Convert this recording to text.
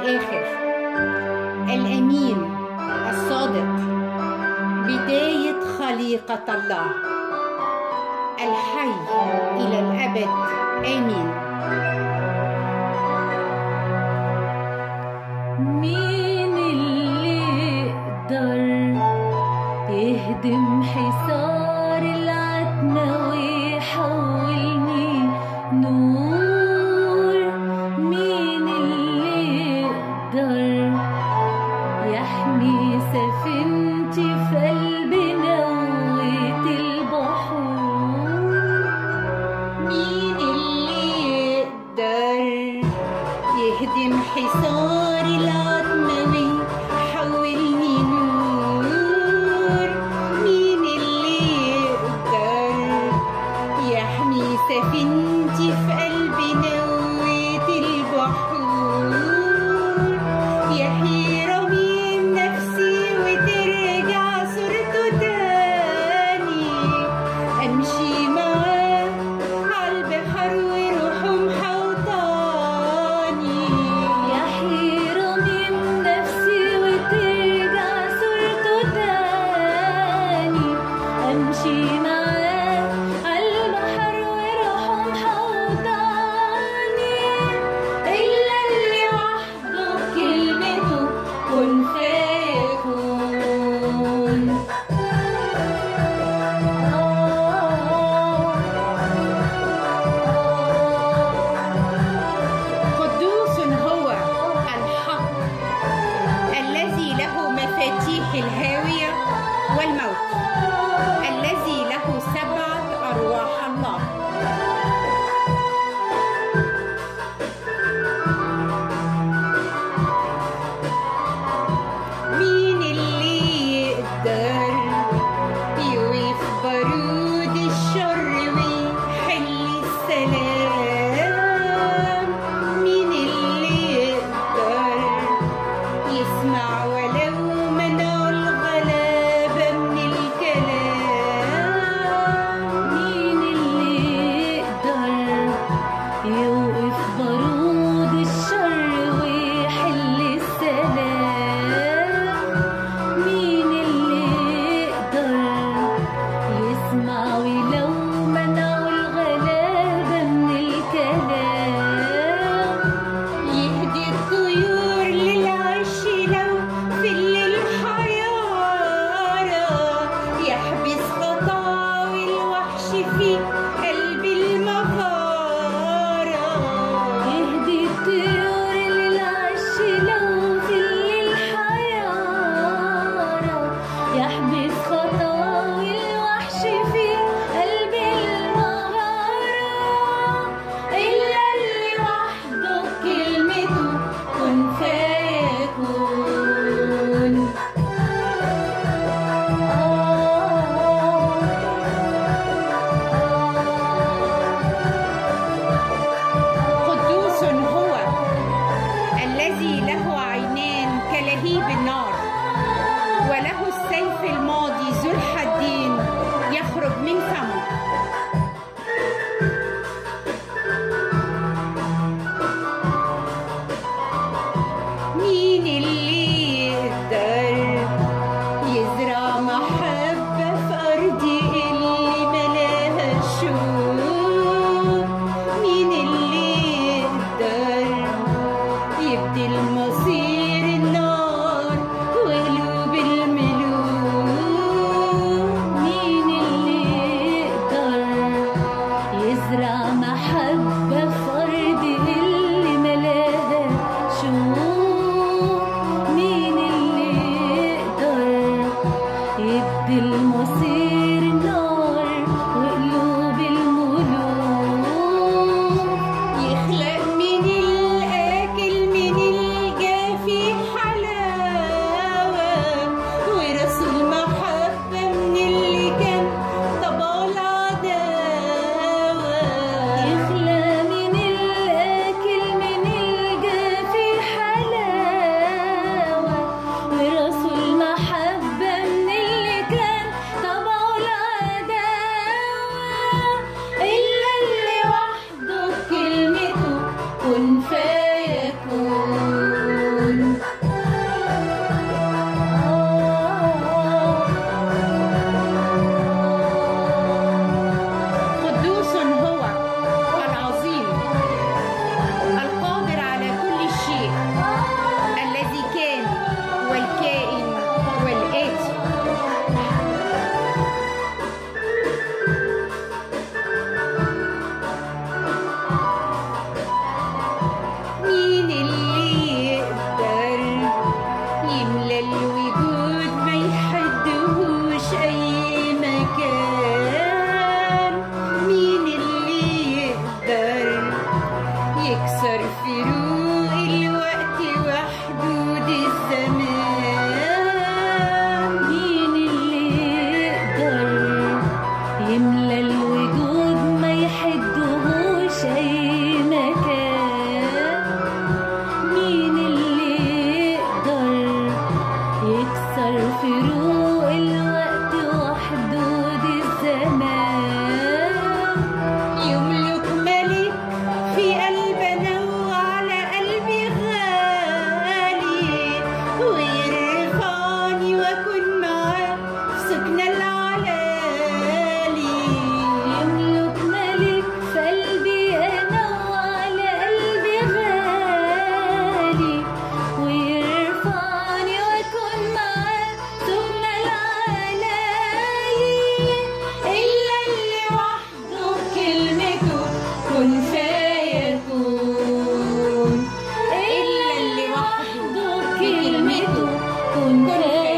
الآخر الأمين الصادق بداية خليقة الله الحي إلى الأبد آمين مين اللي يقدر يهدم حصار العتمة ويحولني نور مين اللي يقدر يحمي سفينتي في قلب نوة البحور مين اللي يقدر يهدم حصار العتمة ويحولني نور مين اللي يقدر يحمي سفينتي في قلب نوة البحور يحيي رميم نفسي وترجع صورته تاني امشي معاه عالبحر وروحه محوطاني يحيي رميم نفسي وترجع صورته تاني امشي معاه عالبحر وروحه محوطاني إلا اللي وحده كلمته كن فيكون قدوس هو الحق الذي له مفاتيح الهاوية والموت الذي له سبعة أرواح الله مين اللي يقدر يوقف بارود الشر ويحل السلام مين اللي يقدر يسمع ولو منعوا الغلابة من الكلام مين اللي يقدر يوقف بارود الشر ويحل السلام مين اللي يقدر يسمع ولو منعوا الغلابة من الكلام يهدي الطيور للعش لو في الليل حيارى يحبس خطاوي الوحش في قلب المغارة يهدي الطيور للعش لو في الليل حيارى يحبس خطاوي الوحش في قلب المغارة إلا اللي وحده كلمته كن فيكون قدوس هو الذي له عينان كلهيب النار وله السيف الماضي ذو الحدين يخرج من فمه مين اللي يقدر يزرع محبة في أرضي اللي ملاها شوق مين اللي يقدر يبدل مصير النار وقلوب الملوك مين اللي يقدر يزرع محبة في أرض اللي ملاها شوق مين اللي يقدر يدي المصير النار وقلوب الملوك يخلق من الآكل من الجافي حلاوة ورسول محبة من اللي كان طبع العداوة يخلى من الأكل من الجافي حلاوة فيكون قدوس هو العظيم القادر على كل شيء الذي كان والكائن والآتي مين اللي يقدر يملى الوجود ما يحدهوش أي مكان مين اللي يقدر يكسر فروق الوقت وحدود الزمان مين اللي يقدر يملى الوجود ما يحدهوش أي مكان مين اللي يقدر يكسر فروق الوقت وحدود الزمان يملك ملك في قلبنا وعلى قلبي غالي ويرفعني واكون معاه في سكنة العلالي يملك ملك في قلبي أنا وعلى قلبي غالي ويرفعني وأكون معاه ثم العلايي إلا اللي وحده كلمته كن فيكون إلا اللي وحده كلمته كن فيكون